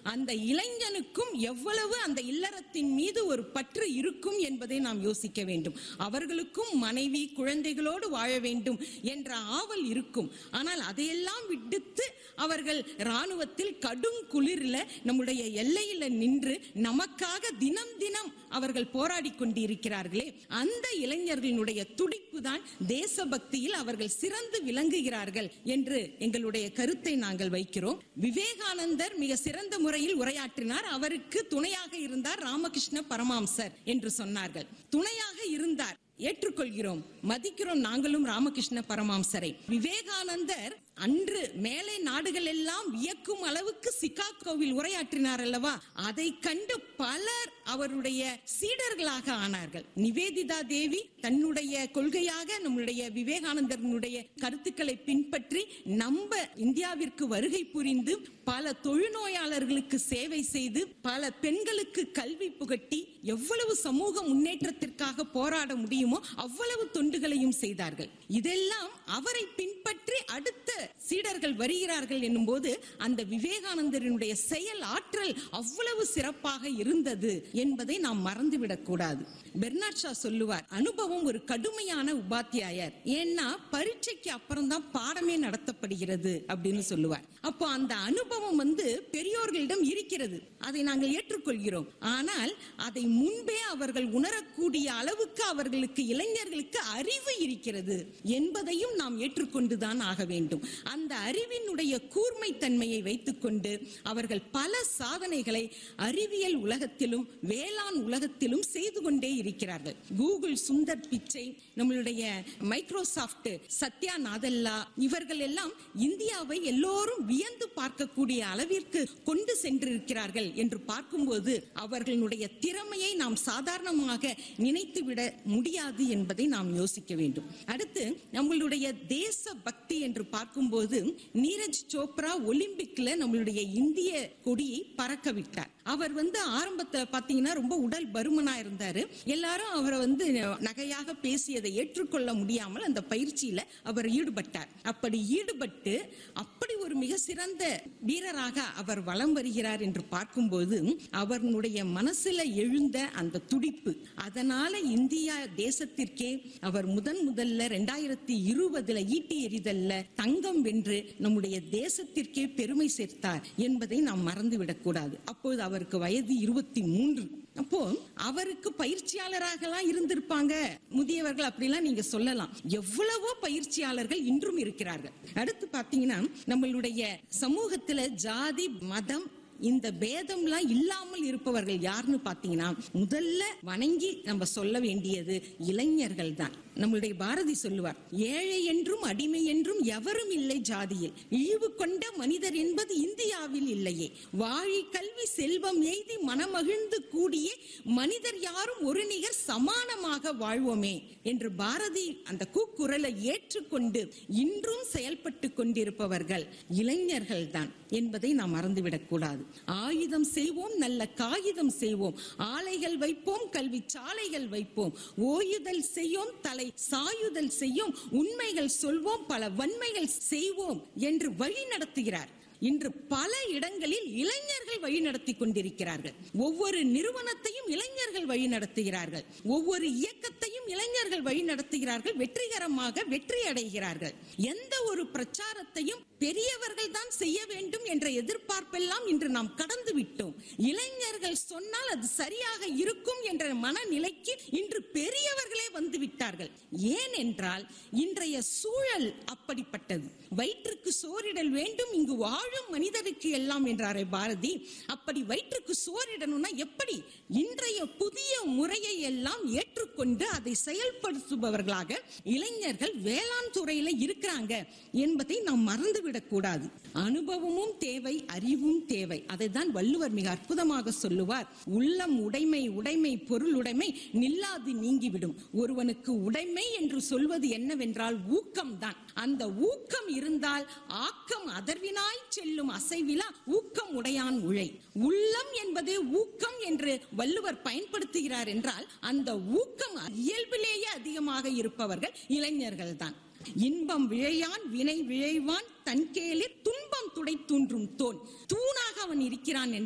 அந்த இளைஞனுக்கும் எவ்வளவு அந்த இல்லறத்தின் மீது ஒரு பற்று இருக்கும் என்பதை நாம் யோசிக்க வேண்டும் அவர்களுக்கும் மனைவி குழந்தைகளோடு வாழ வேண்டும் என்ற ஆவல் இருக்கும் ஆனால் அதையெல்லாம் விடுத்து அவர்கள் ராணுவத்தில் கடும் குளிரில் நம்முடைய எல்லையில நின்று நமக்காக தினம் தினம் அவர்கள் போராடி கொண்டிருக்கிறார்களே அந்த இளைஞர்களுடைய துடிப்பு தான் தேசபக்தியில் அவர்கள் சிறந்து விளங்குகிறார்கள் என்று எங்களுடைய கருத்தை நாங்கள் வைக்கிறோம் விவேகானந்தர் மிக சிறந்த முறையில் உரையாற்றினார் அவருக்கு துணையாக இருந்தார் ராமகிருஷ்ண பரமாம்சர் என்று சொன்னார்கள் துணையாக இருந்தார் ஏற்றுக்கொள்கிறோம் மதிக்கிறோம் நாங்களும் ராமகிருஷ்ண பரமாம்சரை விவேகானந்தர் அன்று மேலை நாடுகள் எல்லாம் வியக்கும் அளவுக்கு சிகாகோவில் உரையாற்றினார் அல்லவா அதை கண்டு பலர் அவருடைய சீடர்களாக ஆனார்கள் நிவேதிதா தேவி தன்னுடைய கொள்கையாக நம்முடைய விவேகானந்தரனுடைய கருத்துக்களை பின்பற்றி நம்ம இந்தியாவிற்கு வருகை புரிந்து பல தொழுநோயாளர்களுக்கு சேவை செய்து பல பெண்களுக்கு கல்வி புகட்டி எவ்வளவு சமூக முன்னேற்றத்திற்காக போராட முடியுமோ அவ்வளவு தொண்டுகளையும் செய்தார்கள் இதெல்லாம் அவரை பின்பற்றி அடுத்த சீடர்கள் வருகிறார்கள் என்னும் போது அந்த விவேகானந்தரினுடைய செயல் ஆற்றல் அவ்வளவு சிறப்பாக இருந்தது என்பதை நாம் மறந்துவிடக் கூடாது பெர்னாட் ஷா சொல்லுவார் அனுபவம் ஒரு கடுமையான உபாத்தியாயர் ஏன்னா பரீட்சைக்கு அப்புறம் தான் பாடமே நடத்தப்படுகிறது அப்படின்னு சொல்லுவார் அப்போ அந்த அனுபவம் வந்து பெரியோர்களிடம் இருக்கிறது அதை நாங்கள் ஏற்றுக்கொள்கிறோம் ஆனால் அதை முன்பே அவர்கள் உணரக்கூடிய அளவுக்கு அவர்களுக்கு இளைஞர்களுக்கு அறிவு இருக்கிறது என்பதையும் நாம் ஏற்றுக்கொண்டுதான் ஆக வேண்டும் அந்த அறிவினுடைய கூர்மைத்தன்மையை வைத்துக்கொண்டு அவர்கள் பல சாதனைகளை அறிவியல் உலகத்திலும் வேளாண் உலகத்திலும் செய்து கொண்டே இருக்கிறார்கள் கூகுள் சுந்தர் பிச்சை நம்மளுடைய மைக்ரோசாஃப்ட் சத்யா நாதல்லா இவர்கள் எல்லாம் இந்தியாவை எல்லோரும் வியந்து பார்க்கக்கூடிய அளவிற்கு கொண்டு சென்றிருக்கிறார்கள் என்று பார்க்கும்போது அவர்களுடைய திறமையை நாம் சாதாரணமாக நினைத்துவிட முடியாது என்பதை நாம் யோசிக்க வேண்டும் அடுத்து நம்மளுடைய தேச பக்தி என்று பார்க்கும்போது நீரஜ் சோப்ரா ஒலிம்பிக்ல நம்மளுடைய இந்திய கொடியை பறக்க விட்டார் அவர் வந்து ஆரம்பத்துல பாத்தீங்கன்னா ரொம்ப உடல் பருமனா இருந்தாரு எல்லாரும் அவரை வந்து நகையாக பேசியதை ஏற்றுக்கொள்ள முடியாமல் அந்த பயிற்சியில அவர் ஈடுபட்டார் அப்படி ஈடுபட்டு அப்படி ஒரு மிக சிறந்த வீரராக அவர் வலம் வருகிறார் என்று பார்க்கும்போது அவர்களுடைய மனசுல எழுந்த அந்த துடிப்பு அதனால இந்தியா தேசத்திற்கே அவர் முதன் முதல்ல ரெண்டாயிரத்தி இருபதுல ஈட்டி எறிதல்ல தங்கம் வென்று நம்முடைய தேசத்திற்கே பெருமை சேர்த்தார் என்பதை நாம் மறந்துவிடக் கூடாது அப்போது அவருக்கு வயது இருபத்தி மூன்று அப்போ அவருக்கு பயிற்சியாளராகலாம் இருந்திருப்பாங்க முதியவர்கள் அப்படிலாம் நீங்க சொல்லலாம் எவ்வளவோ பயிற்சியாளர்கள் இன்றும் இருக்கிறார்கள் அடுத்து பாத்தீங்கன்னா நம்மளுடைய சமூகத்துல ஜாதி மதம் இந்த பேதம்லாம் இல்லாமல் இருப்பவர்கள் யாருன்னு பாத்தீங்கன்னா முதல்ல வணங்கி நம்ம சொல்ல வேண்டியது இளைஞர்கள் தான் நம்மளுடைய பாரதி சொல்லுவார் ஏழை என்றும் அடிமை என்றும் எவரும் இல்லை ஜாதியில் இழிவு கொண்ட மனிதர் என்பது இந்தியாவில் இல்லையே வாழி கல்வி செல்வம் எய்தி மனமகிழ்ந்து கூடிய மனிதர் யாரும் ஒரு நிகர் சமானமாக வாழ்வோமே என்று பாரதி அந்த கூக்குரலை ஏற்றுக்கொண்டு இன்றும் செயல்பட்டு கொண்டிருப்பவர்கள் இளைஞர்கள் தான் என்பதை நாம் மறந்துவிடக் கூடாது ஆயுதம் செய்வோம் நல்ல காகிதம் செய்வோம் ஆலைகள் வைப்போம் கல்வி சாலைகள் வைப்போம் ஓயுதல் செய்யோம் தலை சாயுதல் செய்யும் உண்மைகள் சொல்வோம் பல வன்மைகள் செய்வோம் என்று வழி நடத்துகிறார் இன்று பல இடங்களில் இளைஞர்கள் வழி நடத்தி கொண்டிருக்கிறார்கள் ஒவ்வொரு நிறுவனத்தையும் இளைஞர்கள் வழி நடத்துகிறார்கள் ஒவ்வொரு இயக்கத்தையும் இளைஞர்கள் வழி நடத்துகிறார்கள் வெற்றிகரமாக வெற்றி அடைகிறார்கள் எந்த ஒரு பிரச்சாரத்தையும் பெரியவர்கள் தான் செய்ய வேண்டும் என்ற எதிர்பார்ப்பெல்லாம் இன்று நாம் கடந்து விட்டோம் இளைஞர்கள் சொன்னால் அது சரியாக இருக்கும் என்ற மனநிலைக்கு இன்று பெரியவர்களே வந்து விட்டார்கள் ஏன் என்றால் இன்றைய சூழல் அப்படிப்பட்டது வயிற்றுக்கு சோறிடல் வேண்டும் இங்கு வாழும் மனிதருக்கு எல்லாம் என்றாரே பாரதி அப்படி வயிற்றுக்கு சோறிடணும்னா எப்படி இன்றைய புதிய முறையை எல்லாம் ஏற்றுக்கொண்டு அதை செயல்படுத்துபவர்களாக இளைஞர்கள் வேளாண் துறையில இருக்கிறாங்க என்பதை நாம் மறந்துவிடக் கூடாது அனுபவமும் தேவை அறிவும் தேவை அதை தான் வள்ளுவர் மிக அற்புதமாக சொல்லுவார் உள்ளம் உடைமை உடைமை பொருள் உடைமை நில்லாது நீங்கிவிடும் ஒருவனுக்கு உடைமை என்று சொல்வது என்னவென்றால் ஊக்கம் தான் அந்த ஊக்கம் இருந்தால் ஆக்கம் அதர்வினாய் செல்லும் அசைவிலா ஊக்கம் உடையான் உழை உள்ளம் என்பது ஊக்கம் என்று வள்ளுவர் பயன்படுத்துகிறார் என்றால் அந்த ஊக்கம் இயல்பிலேயே அதிகமாக இருப்பவர்கள் இளைஞர்கள் தான் இன்பம் விழையான் வினை விழைவான் தன்கேலிர் துன்பம் துடை தூன்றும் தோன் தூணாக அவன் இருக்கிறான்